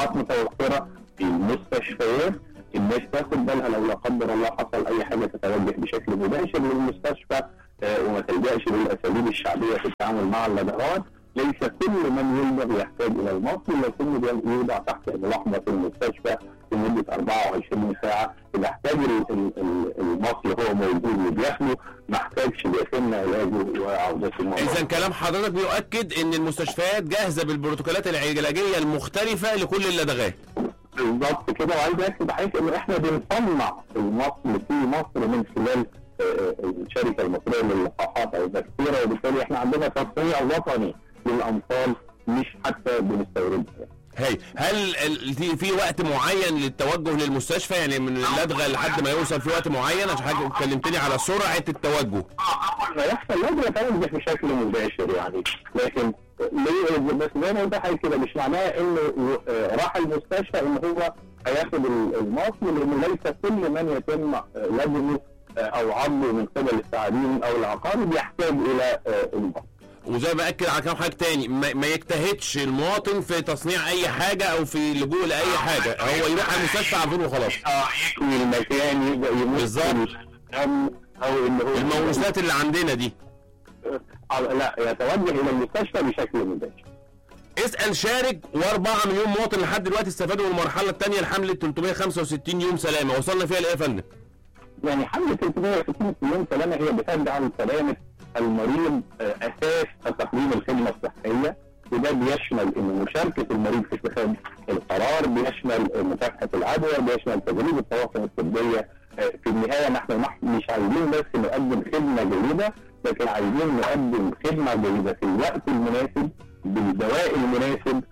لقاحات متوفره في المستشفيات الناس تاخد بالها لو لا قدر الله حصل اي حاجه تتوجه بشكل مباشر للمستشفى آه، وما تلجاش للاساليب الشعبيه في التعامل مع اللدغات ليس كل من يلدغ يحتاج الى المصل لكنه يوضع تحت ملاحظه في المستشفى لمده 24 ساعه اذا احتاج ال- ال- ال- المصل هو موجود وبياخده ما احتاجش بيتم علاجه وعودته المرضى اذا كلام حضرتك بيؤكد ان المستشفيات جاهزه بالبروتوكولات العلاجيه المختلفه لكل اللدغات بالظبط كده وعايز اكد حضرتك ان احنا بنصنع المصل في مصر من خلال آه، آه، الشركه المصريه للقاحات او البكتيريا وبالتالي احنا عندنا تصنيع وطني للامصال مش حتى بنستوردها هي هل ال- في في وقت معين للتوجه للمستشفى يعني من اللدغه لحد ما يوصل في وقت معين عشان حضرتك كلمتني على سرعه التوجه اول ما يحصل لازم يتوجه بشكل مباشر يعني لكن ليه بس زي ما قلت لحضرتك كده مش معناها انه آه، راح المستشفى ان هو هياخد ال- المصل لانه ليس كل من يتم آه، لدغه آه، او عضه من قبل الثعابين او العقارب يحتاج الى آه، المصل وزي ما اكد على كلام حضرتك تاني ما, ما يجتهدش المواطن في تصنيع اي حاجه او في اللجوء لاي حاجه هو يروح على المستشفى على طول وخلاص اه يكوي المكان يبدا يمص بالظبط. الدم او ان هو الموروثات اللي عندنا دي آه، لا يتوجه الى المستشفى بشكل مباشر اسال شارك و4 مليون مواطن لحد دلوقتي استفادوا من المرحله الثانيه لحمله 365 يوم سلامه وصلنا فيها لايه يا فندم؟ يعني حملة 360 مليون سلامة هي بتدعم سلامة المريض آه، أساس تقديم الخدمة الصحية وده بيشمل ان مشاركه المريض في اتخاذ القرار بيشمل مكافحه العدوى بيشمل تدريب الطواقم الطبيه آه، في النهايه نحن نح- مش عايزين بس نقدم خدمه جيده لكن عايزين نقدم خدمه جيده في الوقت المناسب بالدواء المناسب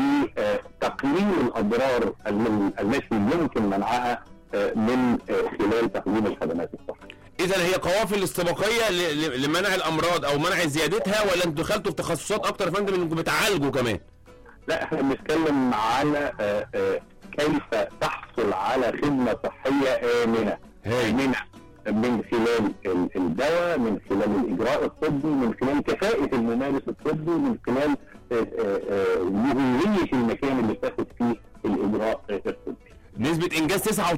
بتقليل الاضرار الل- التي يمكن منعها آه، من آه، خلال تقديم الخدمات الصحيه. اذا هي قوافل استباقيه ل- ل- لمنع الامراض او منع زيادتها ولا انتوا دخلتوا في تخصصات اكتر يا فندم انكم بتعالجوا كمان؟ لا احنا بنتكلم على آه، آه، كيف تحصل على خدمه صحيه امنه هاي. امنه من خلال ال- الدواء من خلال الاجراء الطبي من خلال كفاءه الممارس الطبي من خلال آه، آه، آه، مهميه المكان اللي بتاخد فيه الاجراء آه، الطبي نسبه انجاز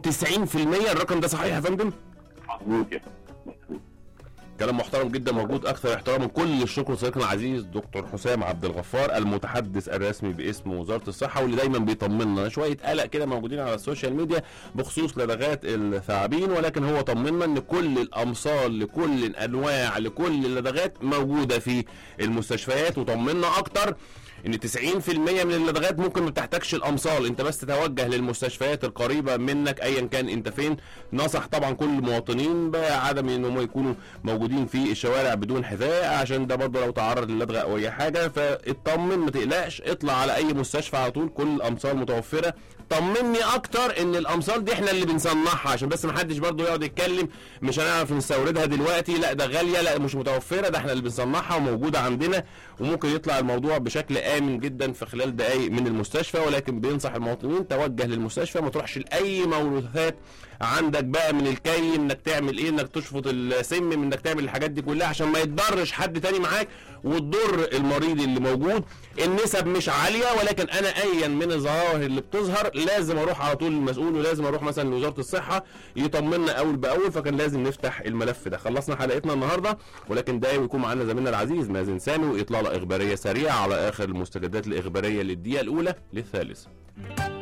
99% الرقم ده صحيح يا فندم؟ مظبوط كده مظبوط. كلام محترم جدا موجود اكثر احتراما كل الشكر لصديقنا العزيز دكتور حسام عبد الغفار المتحدث الرسمي باسم وزاره الصحه واللي دايما بيطمنا شويه قلق كده موجودين على السوشيال ميديا بخصوص لدغات الثعابين ولكن هو طمنا ان كل الامصال لكل الانواع لكل اللدغات موجوده في المستشفيات وطمنا اكتر ان 90% من اللدغات ممكن ما تحتاجش الامصال انت بس تتوجه للمستشفيات القريبه منك ايا كان انت فين نصح طبعا كل المواطنين بعدم ان هم يكونوا موجودين في الشوارع بدون حذاء عشان ده برضه لو تعرض للدغه او اي حاجه فاطمن ما تقلقش اطلع على اي مستشفى على طول كل الامصال متوفره طمني اكتر ان الامصال دي احنا اللي بنصنعها عشان بس ما حدش برضه يقعد يتكلم مش هنعرف نستوردها دلوقتي لا ده غاليه لا مش متوفره ده احنا اللي بنصنعها وموجوده عندنا وممكن يطلع الموضوع بشكل امن جدا في خلال دقائق من المستشفى ولكن بينصح المواطنين توجه للمستشفى ما تروحش لاي موروثات عندك بقى من الكي انك تعمل ايه انك تشفط السم من انك تعمل الحاجات دي كلها عشان ما يتضرش حد تاني معاك وتضر المريض اللي موجود النسب مش عاليه ولكن انا ايا من الظواهر اللي بتظهر لازم اروح على طول للمسؤول ولازم اروح مثلا لوزاره الصحه يطمنا اول باول فكان لازم نفتح الملف ده خلصنا حلقتنا النهارده ولكن دايما يكون معانا زميلنا العزيز مازن سامي واطلاله اخباريه سريعه على اخر المستجدات الاخباريه للدقيقه الاولى للثالثه